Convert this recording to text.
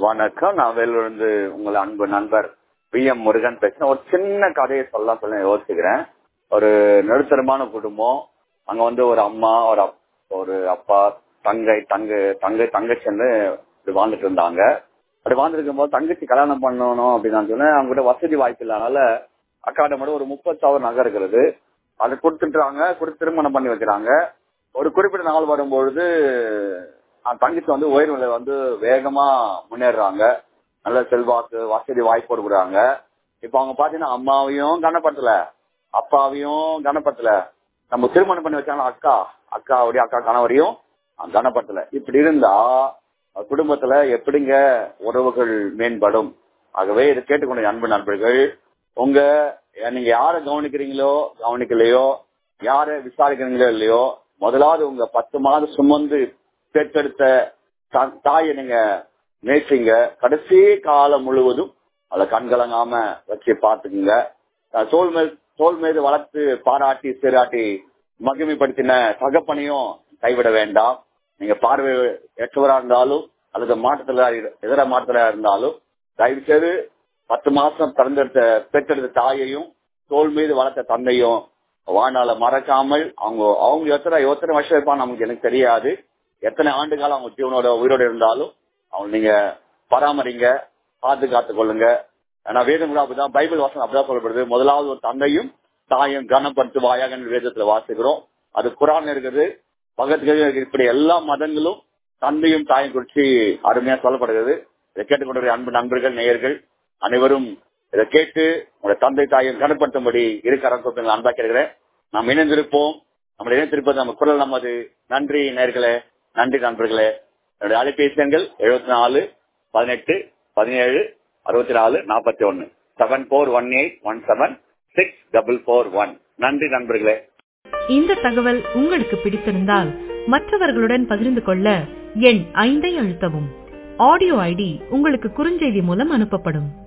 வணக்கம் நான் வேலூர்ந்து உங்கள் அன்பு நண்பர் பி எம் முருகன் பேசுறேன் ஒரு சின்ன கதையை சொல்ல சொல்ல யோசிக்கிறேன் ஒரு நடுத்தரமான குடும்பம் அங்க வந்து ஒரு அம்மா ஒரு அப்- ஒரு அப்பா தங்கை தங்க தங்கை தங்கச்சின்னு இப்படி வாழ்ந்துட்டு இருந்தாங்க அப்படி வாழ்ந்துட்டு இருக்கும்போது தங்கச்சி கல்யாணம் பண்ணணும் அப்படின்னு நான் சொன்னேன் அவங்க கிட்ட வசதி வாய்ப்பு இல்லாதனால அக்காட்ட மட்டும் ஒரு முப்பத்தாறு நகை இருக்கிறது அதை கொடுத்துட்டாங்க கொடுத்து திருமணம் பண்ணி வைக்கிறாங்க ஒரு குறிப்பிட்ட நாள் வரும்பொழுது அந்த தங்கச்சி வந்து உயர்நிலை வந்து வேகமா முன்னேறுறாங்க நல்ல செல்வாக்கு வசதி வாய்ப்பு கொடுக்குறாங்க இப்ப அவங்க பாத்தீங்கன்னா அம்மாவையும் கனப்படுத்தல அப்பாவையும் கனப்படுத்தல நம்ம திருமணம் பண்ணி வச்சாங்க அக்கா அக்காவுடைய அக்கா கணவரையும் கனப்படுத்தல இப்படி இருந்தா அஹ், குடும்பத்துல எப்படிங்க உறவுகள் மேம்படும் ஆகவே இதை கேட்டுக்கொண்ட அன்பு நண்பர்கள் உங்க அஹ், நீங்க யாரை கவனிக்கிறீங்களோ கவனிக்கலையோ யாரை விசாரிக்கிறீங்களோ இல்லையோ முதலாவது உங்க பத்து மாதம் சுமந்து பெற்றெடுத்த தா- தாயை நீங்க நேசிங்க கடைசி காலம் முழுவதும் அதை கண்கலங்காம வச்சு பாத்துக்குங்க அஹ் தோல் மீது தோல் மீது வளர்த்து பாராட்டி சீராட்டி மகிமைப்படுத்தின தகப்பனையும் கைவிட வேண்டாம் நீங்க பார்வை ஏற்றவரா இருந்தாலும் அல்லது மாற்றத்துல இதர மாற்றலா இருந்தாலும் தயவு செய்து பத்து மாசம் பிறந்தெடுத்த பெற்றெடுத்த தாயையும் தோல் மீது வளர்த்த தந்தையும் வாழ்நாள மறக்காமல் அவங்க அவங்க எத்தனை எத்தனை வருஷம் இருப்பாங்க நமக்கு எனக்கு தெரியாது எத்தனை ஆண்டு காலம் அவங்க ஜீவனோட உயிரோட இருந்தாலும் அவங்க நீங்க பராமரிங்க பாதுகாத்துக் கொள்ளுங்க ஆனா வேதம் கூட அப்படிதான் பைபிள் வாசனம் அப்படிதான் சொல்லப்படுது முதலாவது ஒரு தந்தையும் தாயும் கனப்படுத்துவாயாக என்று வேதத்துல வாசிக்கிறோம் அது குரான் இருக்குது பகத்துக்கு இப்படி எல்லா மதங்களும் தந்தையும் தாயும் குறித்து அருமையா சொல்லப்படுகிறது இதை கேட்டுக்கொண்ட அன்பு நண்பர்கள் நேயர்கள் அனைவரும் இதை கேட்டு உங்களுடைய தந்தை தாயும் கனப்படுத்தும்படி இருக்கிற அன்பாக்கிறேன் நாம் இணைந்திருப்போம் நம்மளை இணைந்திருப்பது நம்ம குரல் நமது நன்றி நேர்களே நன்றி நண்பர்களே என்னுடைய அலைபேசி எண்கள் எழுபத்தி நாலு பதினெட்டு பதினேழு அறுபத்தி நாலு நாற்பத்தி ஒன்னு seven four one eight one seven six double four one நன்றி நண்பர்களே இந்த தகவல் உங்களுக்கு பிடித்திருந்தால் மற்றவர்களுடன் பகிர்ந்து கொள்ள எண் ஐந்தை அழுத்தவும் ஆடியோ ஐடி உங்களுக்கு குறுஞ்செய்தி மூலம் அனுப்பப்படும்